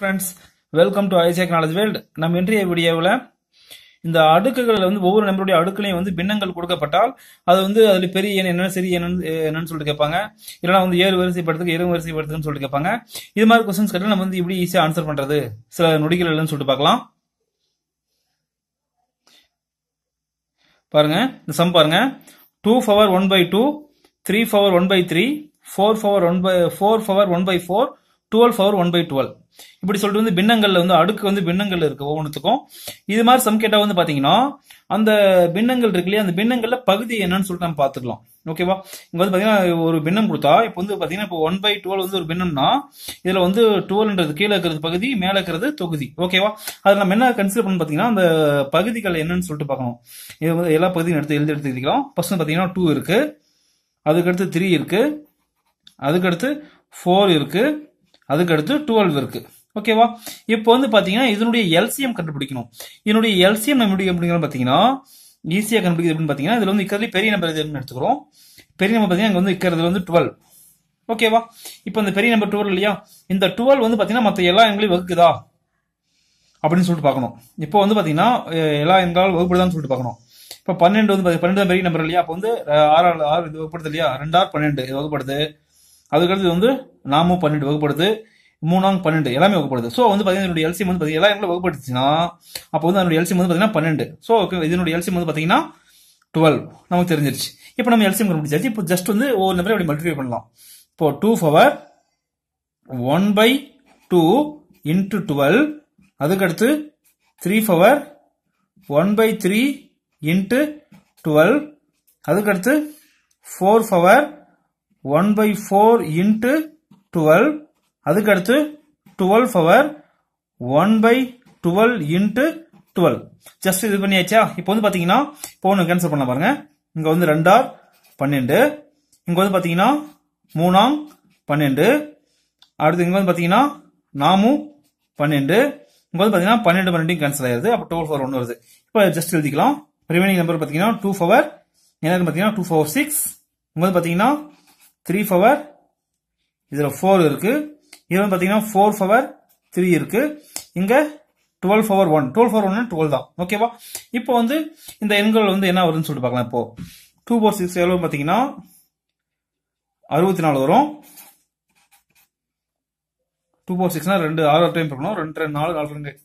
friends welcome to Isaac knowledge world நம்ம இன்றைய வீடியோவில் இந்த அடுக்குகளில் வந்து ஒவ்வொரு நம்பருடைய அடுக்குலையும் வந்து பின்னங்கள் கொடுக்கப்பட்டால் அது வந்து அதில் பெரிய எண் என்ன சிறிய எண் என்னன்னு சொல்லிட்டு கேட்பாங்க இல்லைனா வந்து ஏழு வரிசைப்படுத்துக்கு இரு வரிசைப்படுத்துக்குன்னு சொல்லிட்டு கேட்பாங்க இது மாதிரி கொஸ்டின்ஸ் கேட்டால் நம்ம வந்து இப்படி ஈஸியாக ஆன்சர் பண்ணுறது சில நொடிகள் இல்லைன்னு சொல்லிட்டு பார்க்கலாம் பாருங்க இந்த சம் பாருங்க two power one by two three power one by three four power one by four power one by four twelve power one by twelve இப்படி சொல்லிட்டு வந்து பின்னங்கள்ல வந்து அடுக்கு வந்து பின்னங்கள் இருக்கு ஒவ்வொன்றுத்துக்கும் இது மாதிரி சம் கேட்டா வந்து பாத்தீங்கன்னா அந்த பின்னங்கள் இருக்கு இல்லையா அந்த பின்னங்கள்ல பகுதி என்னன்னு சொல்லிட்டு நம்ம பாத்துக்கலாம் ஓகேவா இங்க வந்து பாத்தீங்கன்னா ஒரு பின்னம் கொடுத்தா இப்போ வந்து பாத்தீங்கன்னா இப்போ ஒன் பை டுவெல் வந்து ஒரு பின்னம்னா இதுல வந்து டுவெல்ன்றது கீழே இருக்கிறது பகுதி மேல இருக்கிறது தொகுதி ஓகேவா அதுல நம்ம என்ன கன்சிடர் பண்ணு பாத்தீங்கன்னா அந்த பகுதிகள் என்னன்னு சொல்லிட்டு பார்க்கணும் இது வந்து எல்லா பகுதியும் எடுத்து எழுதி எடுத்துக்கலாம் ஃபர்ஸ்ட் பாத்தீங்கன்னா டூ இருக்கு அதுக்கடுத்து த்ரீ இருக்கு அதுக்கடுத்து ஃபோர் இருக்கு அதுக்கடுத்து டுவெல் இருக்கு ஓகேவா இப்போ வந்து பாத்தீங்கன்னா இதனுடைய எல்சிஎம் கண்டுபிடிக்கணும் இதனுடைய எல்சிஎம் நம்ம எப்படி கண்டுபிடிக்கணும் பாத்தீங்கன்னா ஈஸியா கண்டுபிடிக்கிறது எப்படின்னு பாத்தீங்கன்னா இதுல வந்து இருக்கிறதுல பெரிய நம்பர் எதுன்னு எடுத்துக்கிறோம் பெரிய நம்பர் பாத்தீங்கன்னா இங்க வந்து இருக்கிறது வந்து டுவெல் ஓகேவா இப்போ இந்த பெரிய நம்பர் டுவெல் இல்லையா இந்த டுவெல் வந்து பாத்தீங்கன்னா மற்ற எல்லா எண்களையும் வகுக்குதா அப்படின்னு சொல்லிட்டு பார்க்கணும் இப்போ வந்து பாத்தீங்கன்னா அஹ், எல்லா எண்களால் வகுப்படுதான்னு சொல்லிட்டு பார்க்கணும் இப்போ பன்னெண்டு வந்து பாத்தீங்க- பன்னெண்டு தான் பெரிய நம்பர் இல்லையா அப்போ வந்து அஹ், ஆறால் ஆறு இது வகுப்படுது இல்லையா ரெண்டாறு பன்னெண்டு இது வகுப்படுது அதுக்கடுத்து வந்து நாமும் பன்னெண்டு வகுப்படுது மூணாங் பன்னெண்டு எல்லாமே வகுப்படுது ஸோ வந்து பார்த்தீங்கன்னா இதனுடைய எல்சியம் வந்து பார்த்தீங்கன்னா எல்லா எண்களும் வகுப்படுச்சுன்னா அப்போ வந்து அதனுடைய எல்சியம் வந்து பார்த்தீங்கன்னா பன்னெண்டு ஸோ இதனுடைய எல்சியம் வந்து பார்த்தீங்கன்னா டுவெல் நமக்கு தெரிஞ்சிருச்சு இப்போ நம்ம எல்சியம் கண்டுபிடிச்சாச்சு இப்போ ஜஸ்ட் வந்து ஒவ்வொரு நம்பரையும் அப்படி மல்டிஃபை பண்ணலாம் இப்போ two power one by two into twelve அதுக்கடுத்து three power one by three into twelve அதுக்கடுத்து four power one by four into twelve அதுக்கடுத்து twelve power one by twelve into twelve just இது பண்ணியாச்சா இப்போ வந்து பார்த்தீங்கன்னா இப்போ ஒன்று கேன்சல் பண்ண பாருங்க இங்கே வந்து ரெண்டார் பன்னெண்டு இங்கே வந்து பார்த்தீங்கன்னா மூணாம் பன்னெண்டு அடுத்து இங்கே வந்து பார்த்தீங்கன்னா நாமும் பன்னெண்டு இங்கே வந்து பார்த்தீங்கன்னா பன்னெண்டு பன்னெண்டு கேன்சல் ஆயிருது அப்போ டுவெல் ஃபோர் ஒன்று வருது இப்போ ஜஸ்ட் எழுதிக்கலாம் ரிமைனிங் நம்பர் பார்த்தீங்கன்னா டூ பவர் என்னன்னு பார்த்தீங்கன்னா டூ ஃபோர் சிக்ஸ் இங்கே வந்து பார்த்தீங்கன்னா த்ரீ பவர் இதில் ஃபோர் இருக்கு இதில் வந்து பார்த்தீங்கன்னா ஃபோர் பவர் த்ரீ இருக்கு இங்கே twelve power one twelve power one twelve தான் ஓகேவா இப்போ வந்து இந்த எண்கள் வந்து என்ன வருதுன்னு சொல்லிட்டு பார்க்கலாம் இப்போ டூ ஃபோர் சிக்ஸ் எவ்வளோ பார்த்தீங்கன்னா அறுபத்தி நாலு வரும் டூ ஃபோர் சிக்ஸ்னா ரெண்டு ஆறு டைம் இருக்கணும் ரெண்டு ரெண்டு நாலு நாலு ரெண்டு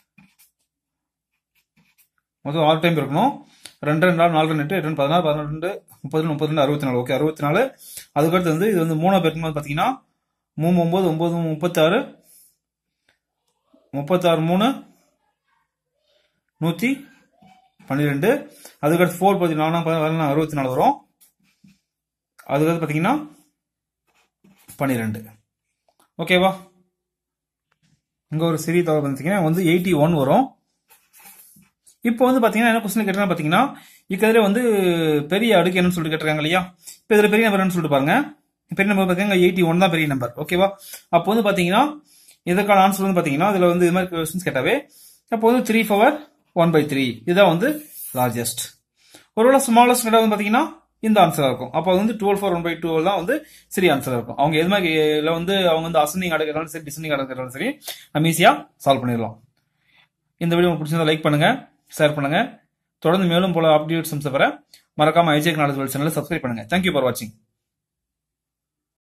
மொத்தம் ஆறு டைம் இருக்கணும் ரெண்டு ரெண்டு நாலு நாலு ரெண்டு எட்டு எட்டு ரெண்டு பதினாறு பதினெண்டு முப்பது ரெண்டு, முப்பத்தி ரெண்டு அறுபத்தி நாலு ஓகே அறுபத்தி நாலு அதுக்கடுத்து வந்து இது வந்து மூணா பேருக்கும்போது பார்த்தீங்கன்னா மூணு ஒம்பது ஒம்பது முப்பத்தாறு முப்பத்தாறு மூணு நூற்றி பன்னிரெண்டு அதுக்கடுத்து ஃபோர் பத்தி நாலாம் பதினாறு அறுபத்தி நாலு வரும் அதுக்கடுத்து பார்த்தீங்கன்னா பன்னிரெண்டு ஓகேவா இங்கே ஒரு சிறிய தகவல் பார்த்தீங்கன்னா வந்து எயிட்டி ஒன் வரும் இப்போ வந்து பார்த்தீங்கன்னா என்ன கொஸ்டின் கேட்டாங்க பார்த்தீங்கன்னா இக்கதில் வந்து பெரிய அடுக்கு என்னன்னு சொல்லிட்டு கேட்டிருக்காங்க இல்லையா இப்போ இதில் பெரிய நம்பர் சொல்லிட்டு பாருங்க பெரிய நம்பர் பார்த்தீங்கன்னா எயிட்டி ஒன் தான் பெரிய நம்பர் ஓகேவா அப்போ வந்து பார்த்தீங்கன்னா இதற்கான ஆன்சர் வந்து பார்த்தீங்கன்னா இதில் வந்து இது மாதிரி கொஸ்டின்ஸ் கேட்டாவே அப்போ வந்து three power one by three இதுதான் வந்து லார்ஜஸ்ட் ஒருவேளை ஸ்மாலஸ்ட் கேட்டால் வந்து பார்த்தீங்கன்னா இந்த ஆன்சராக இருக்கும் அப்போ வந்து twelve four one by twelve தான் வந்து சரி ஆன்சராக இருக்கும் அவங்க எது மாதிரி இல்லை வந்து அவங்க வந்து அசனிங் அடக்கிறாலும் சரி டிசனிங் அடக்கிறாலும் சரி நம்ம ஈஸியாக சால்வ் பண்ணிடலாம் இந்த வீடியோ உங்களுக்கு பிடிச்சிருந்தா லைக் பண்ணுங்க ஷேர் பண்ணுங்க தொடர்ந்து மேலும் போல அப்டேட்ஸ் பெற மறக்காம ஐஜேக் நாலேஜ் சேனலை சப்ஸ்கிரைப் பண்ணுங்க தேங்க்யூ ஃபார் வாட்சிங்